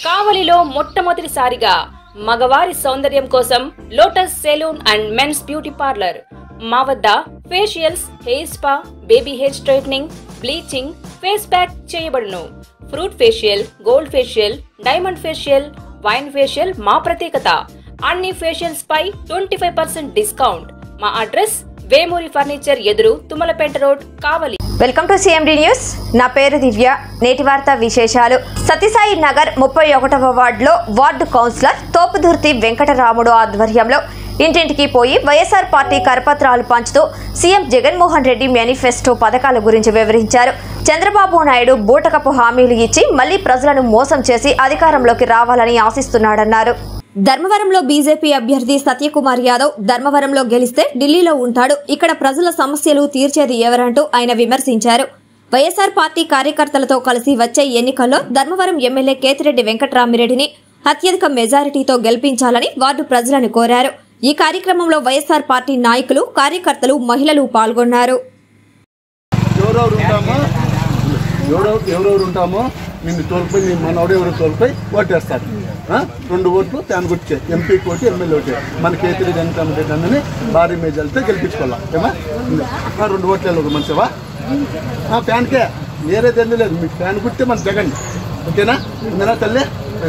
కావలిలో మొట్టమొదటిసారిగా మగవారి సౌందర్యం కోసం Lotus salon and men's beauty parlour మా వద్ద facials hair spa baby hair straightening bleaching face pack చేయబడును fruit facial gold facial diamond facial wine facial మా ప్రత్యేకత అన్ని ఫేషియల్స్ పై ట్వంటీ ఫైవ్ పర్సెంట్ డిస్కౌంట్ మా అడ్రస్ వేమూరి ఫర్నిచర్ ఎదురు Tummalapeta road Kavali welcome to CMD news నా పేరు దివ్య నేటి వార్త విశేషాలు సత్యసాయి నగర్ ముప్పై ఒకటవ వార్డులో వార్డు కౌన్సిలర్ తోపుదుర్తి వెంకటరాముడు ఆధ్వర్యంలో ఇంటింటికి పోయి వైఎస్ఆర్ పార్టీ కరపత్రాలు పంచుతూ సీఎం జగన్మోహన్ రెడ్డి మేనిఫెస్టో పథకాల గురించి వివరించారు చంద్రబాబు నాయుడు బూటకపు హామీలు ఇచ్చి మళ్లీ ప్రజలను మోసం చేసి అధికారంలోకి రావాలని ఆశిస్తున్నాడన్నారు ధర్మవరంలో బీజేపీ అభ్యర్థి సత్యకుమార్ యాదవ్ ధర్మవరంలో గెలిస్తే ఢిల్లీలో ఉంటాడు ఇక్కడ ప్రజల సమస్యలు తీర్చేది ఎవరంటూ ఆయన విమర్శించారు వైఎస్ఆర్ పార్టీ కార్యకర్తలతో కలిసి వచ్చే ఎన్నికల్లో ధర్మవరం ఎమ్మెల్యే కేతిరెడ్డి వెంకట్రామిరెడ్డిని అత్యధిక మెజారిటీతో గెలిపించాలని వార్డు ప్రజలను కోరారు ఈ కార్యక్రమంలో వైఎస్ఆర్ పార్టీ నాయకులు కార్యకర్తలు మహిళలు పాల్గొన్నారు ఎవరెవరు ఉంటామో ఎవరెవరు ఎవరెవరు ఉంటామో నిన్ను తోలిపోయి నీ మనోడు ఎవరు తోలిపోయి ఓటేస్తారు ఆ? రెండు ఓట్లు ఫ్యాన్ గుర్చే ఎంపీ ఓటు ఎమ్మెల్యే ఓటు మన కేతిరి వెంకటరామరెడ్డి అన్నని భారీ మేజాలతో గెలిపించుకోవాలా ఏమా ఆ, రెండు ఓట్లు ఒక మంచివా ఆ, ఫ్యాన్కే వేరే తెలియదు లేదు మీకు ఫ్యాన్ గుర్తే మన జగన్ ఓకేనా ఉందనా తల్లి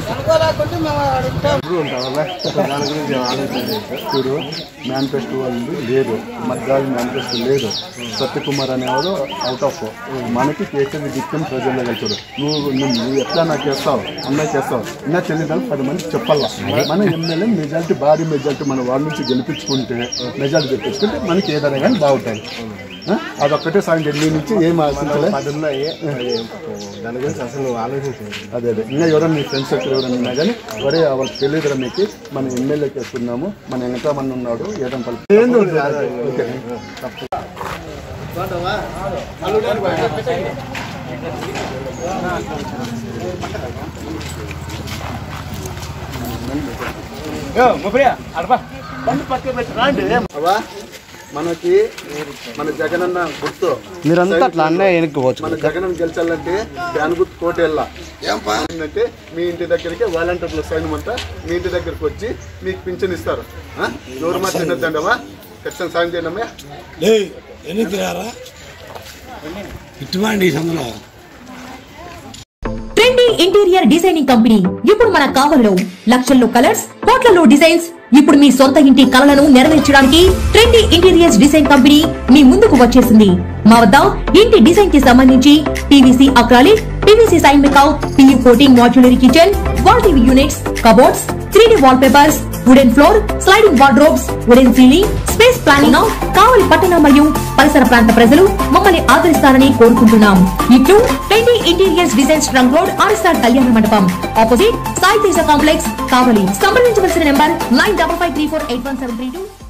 ఇప్పుడు ఉంటావా దాని గురించి ఆలోచించలేదు చూడు మేనిఫెస్టో వాళ్ళు లేదు మధ్యాహ్నం మేనిఫెస్టో లేదు సత్యకుమార్ అనేవాడు అవుట్ ఆఫ్ మనకి కేసీఆర్ దిక్కుని ప్రజల్లో కలిసాడు నువ్వు నువ్వు నువ్వు ఎట్లా నాకు చేస్తావు అన్నా చేస్తావు ఇంకా తెలియదని పది మందికి చెప్పాలా మన ఎమ్మెల్యే మెజారిటీ భారీ మెజారిటీ మన వాడి నుంచి గెలిపించుకుంటే మెజారిటీ గెలిపించుకుంటే మనకి ఏదైనా కానీ బాగుంటుంది ఆ? అదొక్కటే సాయం ఢిల్లీ నుంచి ఏం ఆశించలే దాని గురించి అసలు నువ్వు ఆలోచించలేదు అదే అదే ఇంకా ఎవరైనా మీ ఫ్రెండ్స్ ఎక్కడ ఎవరైనా ఉన్నా కానీ ఒరే వాళ్ళకి తెలియదురా మీకు మన ఎమ్మెల్యేకి వేస్తున్నాము మన వెనక మంది ఉన్నాడు ఏదైనా పలుకు ఏంది ఉంటుంది? ఓకే. అవ్వా, మనకి మన జగనన్న గుర్తు మీరంతా అట్లా అన్న వెనక్కి పోవచ్చు మన జగన్ గెలిచాలంటే దాని గుర్తు కోట వెళ్ళా ఏంటంటే మీ ఇంటి దగ్గరికి వాలంటీర్ల సైన్యం అంతా మీ ఇంటి దగ్గరికి వచ్చి మీకు పింఛన్ ఇస్తారు ఆ? నోరు మాట తినద్దండవా ఖచ్చితంగా సాయం చేయండి అమ్మా ఎన్నికి రారా ఇటువంటి సందులో ట్రెండీ ఇంటీరియర్ డిజైనింగ్ కంపెనీ ఇప్పుడు మన కావలిలో లక్షల్లో కలర్స్ కోట్లలో డిజైన్స్ ఇప్పుడు మీ సొంత ఇంటి కలలను నెరవేర్చడానికి ట్రెండీ ఇంటీరియర్స్ డిజైన్ కంపెనీ మీ ముందుకు వచ్చేసింది మా వద్ద ఇంటి డిజైన్ కి సంబంధించి పీవీసీ అక్రాలిక్ పీవీసీ సైన్ మేకౌట్ PU coating modular kitchen wall TV units cupboards three D wallpapers wooden floor sliding wardrobes wooden ceiling space planning Kavali పట్టణ మరియు పరిసర ప్రాంత ప్రజలు మమ్మల్ని ఆదరిస్తారని కోరుకుంటున్నాం ఇట్లు twenty interiors designs trunk road RSR Kalyana Mandapam opposite Sai Teja complex Kavali సంప్రదించవలసిన number nine double five three four eight one seven three two